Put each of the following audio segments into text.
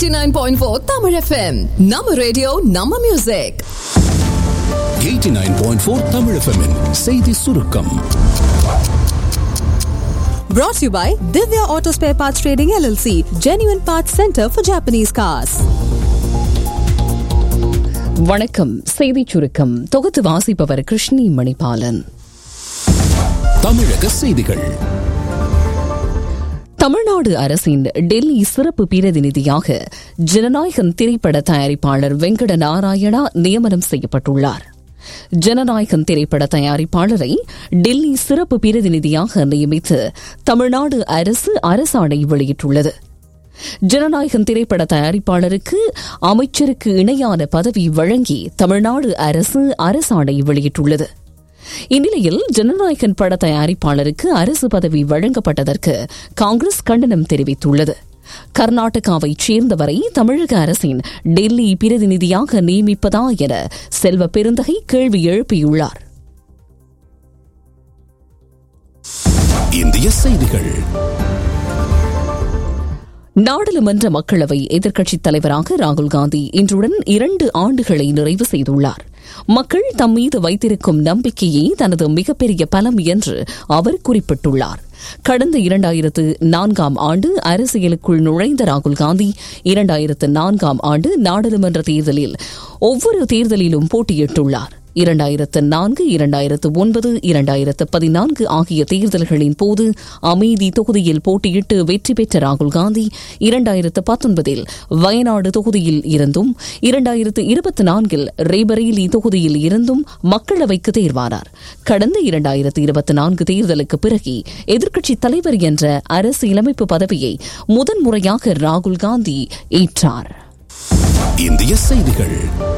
89.4 Tamil FM. நம்ம radio நம்ம music 89.4 Tamil FM -இன் செய்தி சுருக்கம் Brought to you by Divya Auto Spare Parts Trading LLC, Genuine Parts Center for Japanese Cars. வணக்கம் செய்திச் சுருக்கம் தொகுத்து வாசிப்பவர் கிருஷ்ணி மணிபாலன் தமிழக செய்திகள் தமிழ்நாடு அரசின் டெல்லி சிறப்பு பிரதிநிதியாக ஜனநாயகன் திரைப்பட தயாரிப்பாளர் வெங்கட நாராயணா நியமனம் செய்யப்பட்டுள்ளார் ஜனநாயகன் திரைப்பட தயாரிப்பாளரை டெல்லி சிறப்பு பிரதிநிதியாக நியமித்து தமிழ்நாடு அரசு அரசாணை வெளியிட்டுள்ளது ஜனநாயகன் திரைப்பட தயாரிப்பாளருக்கு அமைச்சருக்கு இணையான பதவி வழங்கி தமிழ்நாடு அரசு அரசாணை வெளியிட்டுள்ளது இந்நிலையில் ஜனநாயகன் பட தயாரிப்பாளருக்கு அரசு பதவி வழங்கப்பட்டதற்கு காங்கிரஸ் கண்டனம் தெரிவித்துள்ளது கர்நாடகாவைச் சேர்ந்தவரை தமிழக அரசின் டெல்லி பிரதிநிதியாக நியமிப்பதா என செல்வ பெருந்தகை கேள்வி எழுப்பியுள்ளார் இந்திய செய்திகள் நாடாளுமன்ற மக்களவை எதிர்க்கட்சித் தலைவராக ராகுல் காந்தி இன்றுடன் இரண்டு ஆண்டுகளை நிறைவு செய்துள்ளார் மக்கள் தம் மீது வைத்திருக்கும் நம்பிக்கையே தனது மிகப்பெரிய பலம் என்று அவர் குறிப்பிட்டுள்ளார் கடந்த இரண்டாயிரத்து நான்காம் ஆண்டு அரசியலுக்குள் நுழைந்த ராகுல் காந்தி இரண்டாயிரத்து நான்காம் ஆண்டு நாடாளுமன்ற தேர்தலில் ஒவ்வொரு தேர்தலிலும் போட்டியிட்டுள்ளார் இரண்டாயிரத்து நான்கு இரண்டாயிரத்து ஒன்பது இரண்டாயிரத்து பதினான்கு ஆகிய தேர்தல்களின் போது அமேதி தொகுதியில் போட்டியிட்டு வெற்றி பெற்ற ராகுல் காந்தி இரண்டாயிரத்து பத்தொன்பதில் வயநாடு தொகுதியில் இருந்தும் இரண்டாயிரத்து இருபத்தி நான்கில் ரேபரேலி தொகுதியில் இருந்தும் மக்களவைக்கு தேர்வானார் கடந்த இரண்டாயிரத்து இருபத்தி நான்கு தேர்தலுக்கு பிறகு எதிர்க்கட்சித் தலைவர் என்ற அரசியலமைப்பு பதவியை முதன்முறையாக ராகுல் காந்தி ஏற்றார் இந்திய செய்திகள்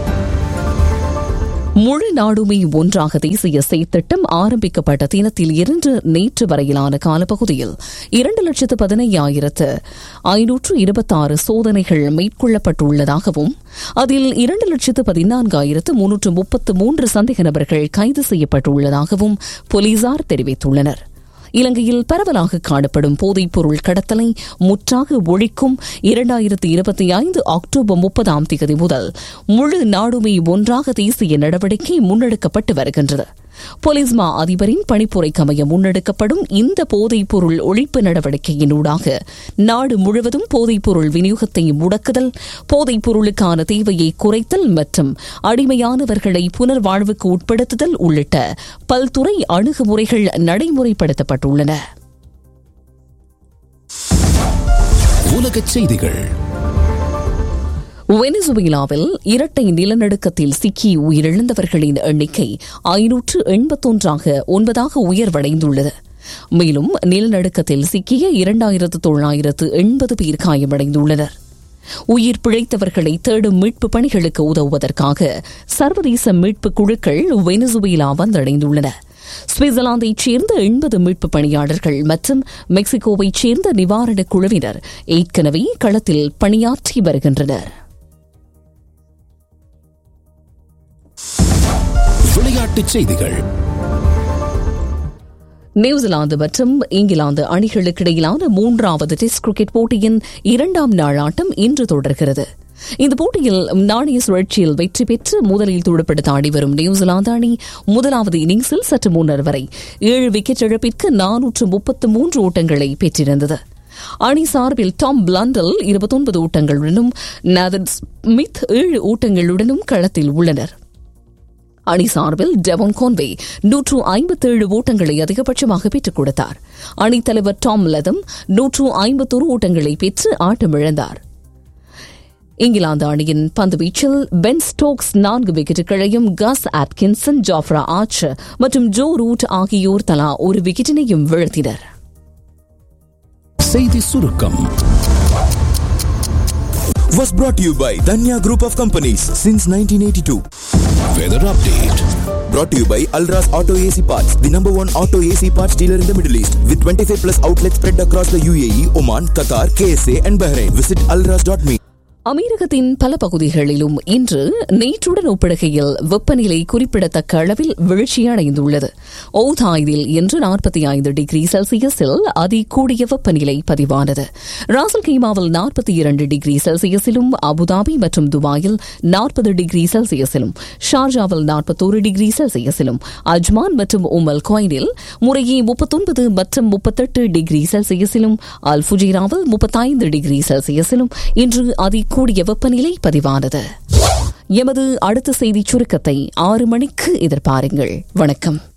முழு நாடுமே ஒன்றாக தேசிய செய்திட்டம் ஆரம்பிக்கப்பட்ட தினத்தில் இருந்து நேற்று வரையிலான காலப்பகுதியில் இரண்டு லட்சத்து பதினையாயிரத்து ஐநூற்று இருபத்தாறு சோதனைகள் மேற்கொள்ளப்பட்டுள்ளதாகவும் அதில் இரண்டு லட்சத்து பதினான்காயிரத்து முன்னூற்று முப்பத்து மூன்று சந்தேக நபர்கள் கைது செய்யப்பட்டுள்ளதாகவும் போலீசார் தெரிவித்துள்ளனா் இலங்கையில் பரவலாக காணப்படும் போதைப் பொருள் கடத்தலை முற்றாக ஒழிக்கும் இரண்டாயிரத்தி இருபத்தி ஐந்து அக்டோபர் முப்பதாம் தேதி முதல் முழு நாடுமே ஒன்றாக தேசிய நடவடிக்கை முன்னெடுக்கப்பட்டு வருகின்றது போலீஸ் மா அதிபரின் பணிப்புரைக்கமைய முன்னெடுக்கப்படும் இந்த போதைப் பொருள் ஒழிப்பு நடவடிக்கையினூடாக நாடு முழுவதும் போதைப் பொருள் விநியோகத்தை முடக்குதல் போதைப் பொருளுக்கான தேவையை குறைத்தல் மற்றும் அடிமையானவர்களை புனர்வாழ்வுக்கு உட்படுத்துதல் உள்ளிட்ட பல்துறை அணுகுமுறைகள் நடைமுறைப்படுத்தப்பட்டுள்ளன உலகச் செய்திகள் வெனிசுவேலாவில் இரட்டை நிலநடுக்கத்தில் சிக்கி உயிரிழந்தவர்களின் எண்ணிக்கை ஐநூற்று எண்பத்தொன்றாக ஒன்பதாக உயர்வடைந்துள்ளது மேலும் நிலநடுக்கத்தில் சிக்கிய இரண்டாயிரத்து தொள்ளாயிரத்து எண்பது பேர் காயமடைந்துள்ளனர் உயிர் பிழைத்தவர்களை தேடும் மீட்பு பணிகளுக்கு உதவுவதற்காக சர்வதேச மீட்பு குழுக்கள் வெனிசுவேலா வந்தடைந்துள்ளன சுவிட்சர்லாந்தைச் சேர்ந்த எண்பது மீட்பு பணியாளர்கள் மற்றும் மெக்சிகோவைச் சேர்ந்த நிவாரணக் குழுவினர் ஏற்கனவே களத்தில் பணியாற்றி வருகின்றனர் விளையாட்டுச் செய்திகள் நியூசிலாந்து மற்றும் இங்கிலாந்து அணிகளுக்கிடையிலான மூன்றாவது டெஸ்ட் கிரிக்கெட் போட்டியின் இரண்டாம் நாள் ஆட்டம் இன்று தொடர்கிறது இந்த போட்டியில் நாணய சுழற்சியில் வெற்றி பெற்று முதலில் துடுப்படுத்த ஆடி வரும் நியூசிலாந்து அணி முதலாவது இன்னிங்ஸில் சற்று முன்னர் வரை ஏழு விக்கெட் இழப்பிற்கு நானூற்று முப்பத்து மூன்று ஓட்டங்களை பெற்றிருந்தது அணி சார்பில் டாம் பிளண்டல் இருபத்தொன்பது ஓட்டங்களுடனும் நாதன் ஸ்மித் ஏழு ஓட்டங்களுடனும் களத்தில் உள்ளனர் அணி சார்பில் டெவன் கோன்வே நூற்று ஐம்பத்தேழு ஓட்டங்களை அதிகபட்சமாக பெற்றுக் கொடுத்தார் அணித்தலைவர் டாம் லதம் நூற்று ஐம்பத்தொரு ஓட்டங்களை பெற்று ஆட்டமிழந்தார் இங்கிலாந்து அணியின் பந்து வீச்சில் பென் ஸ்டோக்ஸ் நான்கு விக்கெட்டுகளையும் கஸ் ஆட்கின்சன் ஜாஃப்ரா ஆர்ச்சர் மற்றும் ஜோ ரூட் ஆகியோர் தலா ஒரு விக்கெட்டினையும் வீழ்த்தினர் செய்தி சுருக்கம் was brought to you by Danya Group of Companies since 1982. Weather update Brought to you by Alras Auto AC Parts, the number one auto AC parts dealer in the Middle East, with 25 plus outlets spread across the UAE, Oman, Qatar, KSA, and Bahrain. Visit alras.me. அமீரகத்தின் பல பகுதிகளிலும் இன்று நேற்றுடன் ஒப்பிடுகையில் வெப்பநிலை குறிப்பிடத்தக்க அளவில் வீழ்ச்சியடைந்துள்ளது ஓதாய்வில் இன்று நாற்பத்தி ஐந்து டிகிரி செல்சியஸில் அதி கூடிய வெப்பநிலை பதிவானது ராசல் கீமாவில் நாற்பத்தி இரண்டு டிகிரி செல்சியஸிலும் அபுதாபி மற்றும் துபாயில் நாற்பது டிகிரி செல்சியஸிலும் ஷார்ஜாவில் நாற்பத்தோரு டிகிரி செல்சியஸிலும் அஜ்மான் மற்றும் உமல் குவைனில் முறையே முப்பத்தொன்பது மற்றும் முப்பத்தெட்டு டிகிரி செல்சியஸிலும் அல் ஃபுஜிராவில் முப்பத்தைந்து டிகிரி செல்சியஸிலும் இன்று அதி கூடிய வெப்பநிலை பதிவானது எமது அடுத்த செய்தி சுருக்கத்தை ஆறு மணிக்கு எதிர்பாருங்கள் வணக்கம்